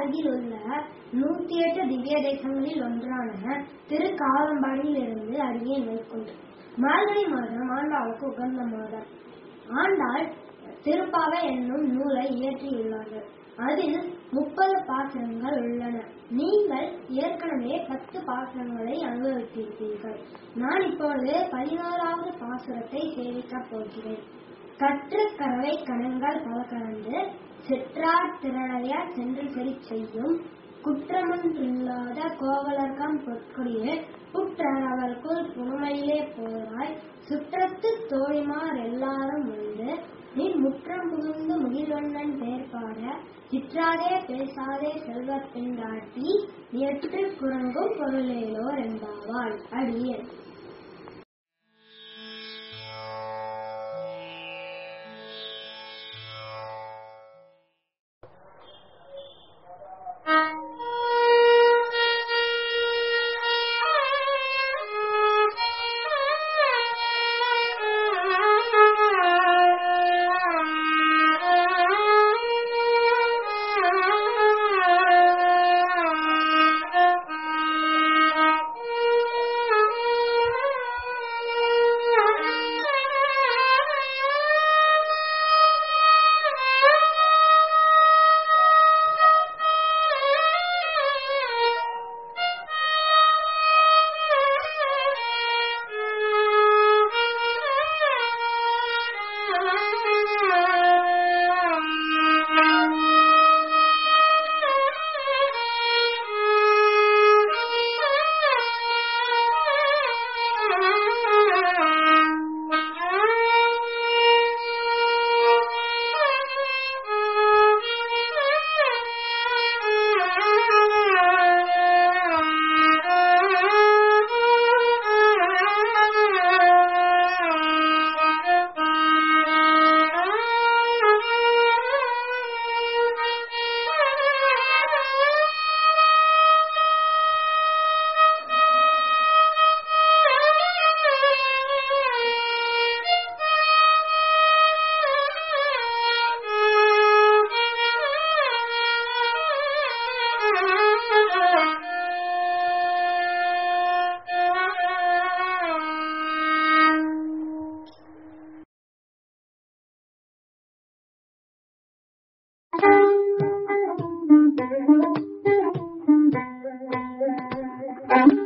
அருகில் உள்ள நூத்தி எட்டு திவ்ய தேசங்களில் ஒன்றான திருக்காலம்பாடியில் இருந்து அடியேன் மேற்கொண்டு மார்கழி மாதம் ஆண்டாளுக்கு உகந்த மாதம் ஆண்டாள் திருப்பாவை என்னும் நூலை இயற்றியுள்ளார்கள் அதில் முப்பது பாசுரங்கள் உள்ளன நீங்கள் ஏற்கனவே பத்து பாசுரங்களை அனுபவித்திருப்பீர்கள் நான் இப்பொழுது பதினோராவது பாசுரத்தை சேவிக்கப் போகிறேன் கற்று கறவை கணங்கள் பல கலந்து சிற்றார் திரளைய சென்று செறி செய்யும் குற்றமொன்றில்லாத கோவலர்கம் பொற்கொடியே புற்றவர்க்குள் புனமையிலே போராய் சுற்றத்து தோழிமார் எல்லாரும் வந்து நீ முற்றம் புகுந்து முகில்வண்ணன் பேர் பாட சிற்றாதே பேசாதே செல்வப் பெண்டாட்டி எட்டு குரங்கும் பொருளேலோர் என்பாவாள் அடியேன் Thank you.